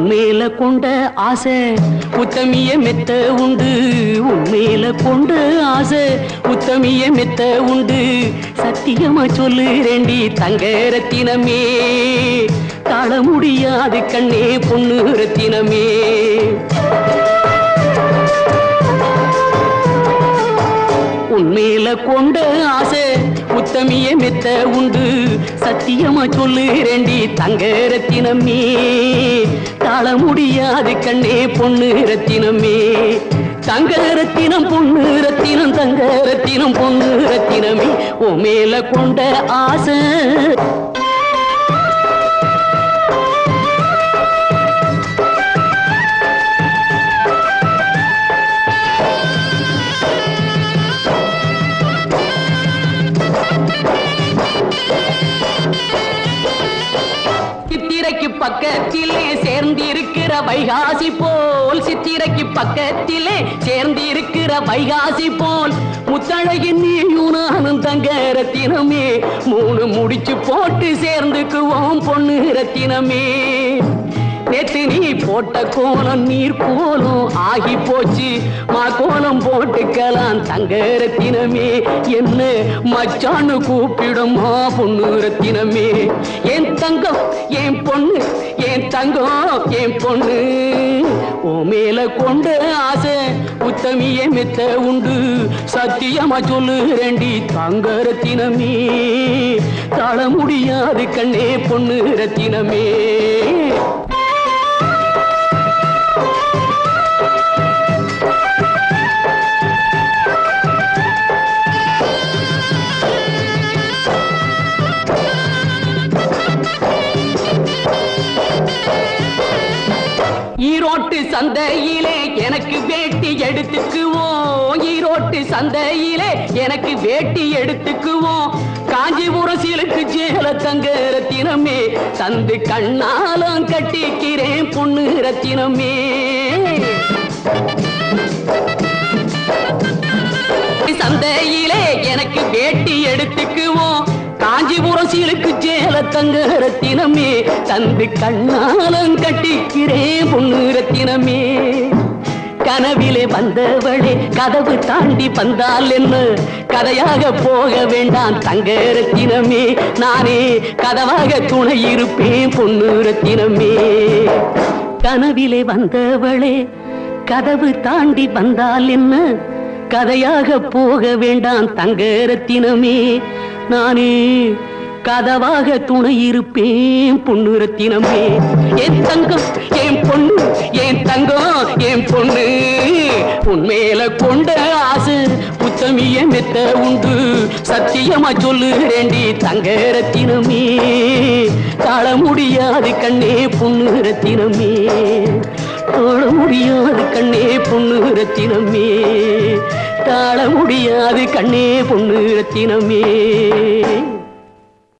உண்மையில கொண்ட ஆசை உத்தமிய மெத்த உண்டு உண்மையில கொண்ட ஆசை உத்தமிய மெத்த உண்டு சத்தியமா சொல்லு ரெண்டி தங்க ரத்தினமே தாழ முடியாது கண்ணே பொண்ணு ரத்தினமே உண்மையில கொண்ட ஆசை உத்தமிய மெத்த உண்டு சத்தியமா சொல்லு ரெண்டி தங்க ரத்தினமே தாழ முடியாது கண்ணே பொண்ணு ரத்தினமே தங்க ரத்தினம் பொண்ணு ரத்தினம் தங்க ரத்தினம் பொண்ணு ரத்தினமே உன் மேல கொண்ட ஆசை சித்திரைக்கு பக்கத்திலே சேர்ந்திருக்கிற வைகாசி போல் சித்திரைக்கு பக்கத்திலே சேர்ந்திருக்கிற வைகாசி போல் முத்தழகின் நீயும் நானும் தங்க ரத்தினமே மூணு முடிச்சு போட்டு சேர்ந்துக்குவோம் பொண்ணு ரத்தினமே நேத்து நீ போட்ட கோலம் நீர் கோலம் ஆகி போச்சு மா கோலம் போட்டுக்கலாம் தங்க ரத்தினமே என்ன மச்சான்னு கூப்பிடுமா பொண்ணு ரத்தினமே என் தங்கம் என் பொண்ணு என் தங்கம் என் பொண்ணு ஓ மேல கொண்ட ஆசை உத்தமிய மெத்த உண்டு சத்தியமா சொல்லு ரெண்டி தங்க ரத்தினமே தாழ முடியாது கண்ணே பொண்ணு ரத்தினமே ஈரோட்டு சந்தையிலே எனக்கு வேட்டி எடுத்துக்குவோம் ஈரோட்டு சந்தையிலே எனக்கு வேட்டி எடுத்துக்குவோம் காஞ்சிபுரம் சீலுக்கு சேல தங்க ரத்தினமே தந்து கண்ணாலம் கட்டிக்கிறேன் பொண்ணு ரத்தினமே சந்தையிலே எனக்கு வேட்டி எடுத்துக்குவோம் காஞ்சிபுரம் சீலுக்கு சேல தங்க ரத்தினமே தந்து கண்ணாலம் கட்டிக்கிறேன் பொண்ணு ரத்தினமே கனவிலே வந்தவளே கதவு தாண்டி வந்தால் என்ன கதையாக போக வேண்டாம் தங்க ரத்தினமே நானே கதவாக துணை இருப்பேன் பொண்ணு ரத்தினமே கனவிலே வந்தவளே கதவு தாண்டி வந்தால் என்ன கதையாக போக வேண்டாம் தங்க ரத்தினமே நானே கதவாக துணை இருப்பேன் பொண்ணு ரத்தினமே என் தங்கம் என் பொண்ணு என் தங்கம் என் பொண்ணு உன்மேல கொண்ட ஆசை புத்தமிய மெத்த உண்டு சத்தியமா சொல்லு ரெண்டி தங்க ரத்தினமே தாழ முடியாது கண்ணே பொண்ணு ரத்தினமே தாழ முடியாது கண்ணே பொண்ணு ரத்தினமே தாழ முடியாது கண்ணே பொண்ணு ரத்தினமே